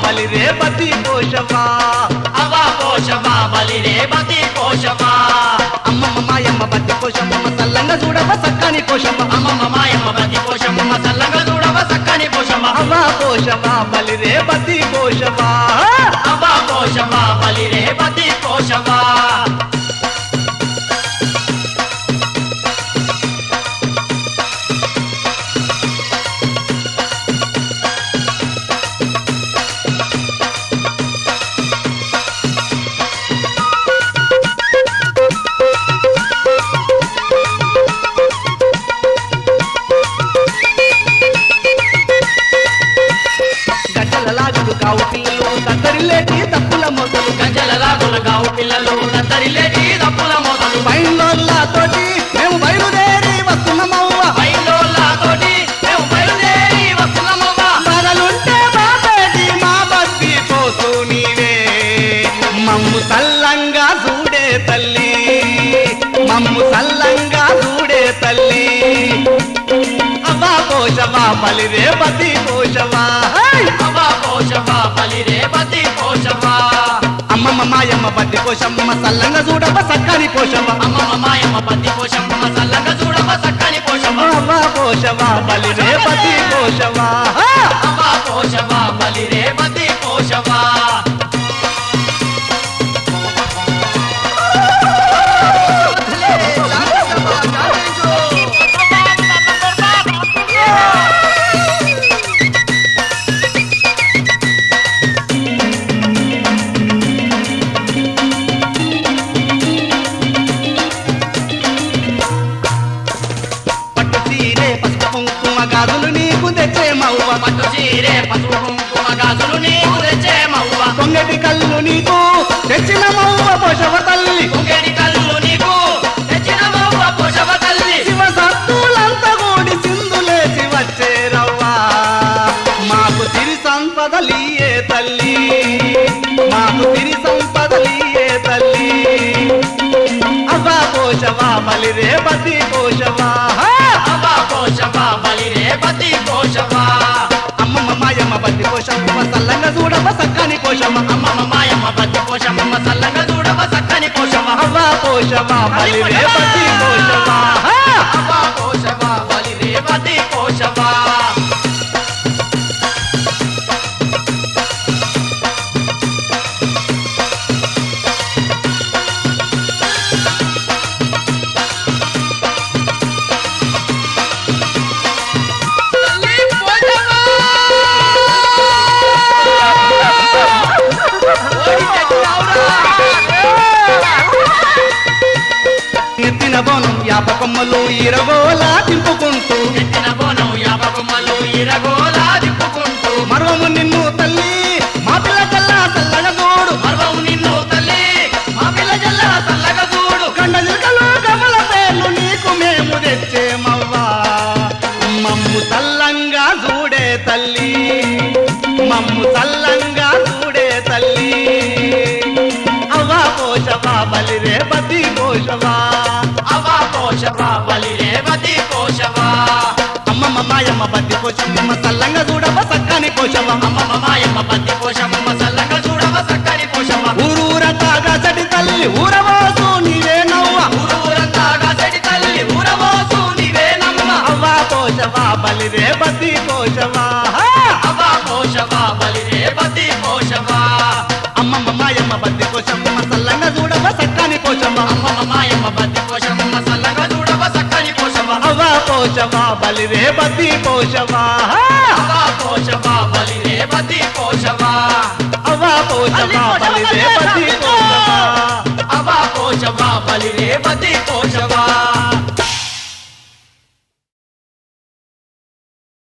బలి రేపతి పోషవా అవ్వ పోషవా బలి రేపతి పోషవా అమ్మమ్మ మాయమ్మ బతి పోషమ్మ సల్లంగా చూడవ సక్కని పోషమ్మ అమ్మమ్మ మాయమ్మ బతి పోషమ్మ చల్లగా చూడవ చక్కని పోషమ్మ అవ్వ పోషవా బలి రేపతి పోషవా అవ్వ పోషవా బలి రేపతి పోషవా గజ్జల లాగుడు కావు పిల్లలు కత్తరిలేటి తప్పుల మొదలు గంజల లాగుల గావు పిల్లలు దద్దరిలేటి దప్పుల మొదలు బయలుతోటి మేము బయలుదేరి వస్తున్నామవ్వ బయలుతోటి మేము బయలుదేరి వస్తున్నామవ్వా మరలుంటే బాబేటి మా బతి పోసు నీవే మమ్ము సల్లంగా చూడే తల్లి మమ్ము సల్లంగా చూడే తల్లి అవ్వా పోషవా బలి రేపతి పోషవా హై! అవ్వ పోషవా బలి రేపతి పోషవా అమ్మమ్మ మాయమ్మ బద్ది పోషమ్మ సల్లంగా చూడవ సక్కని పోషమ్మ అమ్మమ్మ మాయమ్మ పత్తి పోషమ్మ చల్లగా చూడవ చక్కని పోషమ్మ అవ్వా పోషవా బలి రేపతి పోషవా హా! అవ్వ పోషవా బలి రేపతి పోషవా పట్టు చీరే పసుపు కుంకుమ గాజులు నీకు తెచ్చే మవ్వ పట్టు చీరే పసుపు కుంకుమ గాజులు నీకు తెచ్చే మవ్వ పొంగటి కళ్ళు నీకు తెచ్చిన మవ్వ పోషవ తల్లి పొంగేటి కళ్ళు నీకు తెచ్చిన మవ్వ పోషవ తల్లి శివ సత్తులంతా కూడి సింధులేసి వచ్చే రవ్వా మాకు సిరి సంపదలియే తల్లి మాకు సిరి సంపదలియే తల్లి అవ్వా పోషవా బలి రేపతి పోషవా హా! అవ్వ పోషవా బలి రేపతి పోషవా అమ్మమ్మ మాయమ్మ బతి పోషమ్మ సల్లంగా చూడవ సక్కని పోషమ్మ అమ్మమ్మ మాయమ్మ పత్తి పోషమ్మ చల్లగా చూడవ చక్కని పోషమ్మ అవ్వా పోషవా బలి రేపతి పోషవా హా! అవ్వ పోషవా బలి రేపతి పోషవా ఎత్తిన బోనం యాపకొమ్మలు ఇరగోలా తింపుకుంటూ ఎత్తిన బోనం యాపకొమ్మలు ఇరగోలా దిప్పుకుంటూ మరవము నిన్ను తల్లి మా పిల్ల చల్లా చల్లగా చూడు మర్వము నిన్ను తల్లి మా పిల్ల జల్ల చల్లగా చూడు కండ జిల్కలు కమల పేర్లు నీకు మేము తెచ్చేమవ్వా మమ్ము తల్లంగా చూడే తల్లి మమ్ము తల్లంగా చూడే తల్లి అవ్వా పోషవా బలి రేపతి పోషవా అవా పోషవా బలి రేవతి పోషవా అమ్మమ్మ మాయమ్మ బద్ది పోషమ్మ తల్లంగా చూడవ సక్కని పోషవా అమ్మమ్మ మాయమ్మ పత్తి పోషమ్మ చల్లగా చూడవ చక్కని పోషమ్మ ఊరూరంతాగా చడి తల్లి ఊరవోసు నీవే నవ్వ ఊరు ఊరంతాగా చెడి తల్లి ఊరవోసు నీవేనమ్మ అవ్వా పోషవా బలి రేపతి పోషవా హా! అవా పోషవా బలి రేవతి పోషవా అమ్మమ్మ మాయమ్మ బద్ది పోషమ్మ తల్లంగా చూడవ సక్కని పోషమ్మ అమ్మమ్మ మాయమ్మ పత్తి పోషమ్మ చల్లగా చూడవ చక్కని పోషమ్మ అవ్వా పోషవా బలి రేపతి పోషవా హా! అవా పోషవా బలి రేవతి పోషవా అవ్వా పోషవా బలి రేపతి పోషవా అవా పోషవా బలి రేవతి పోషవా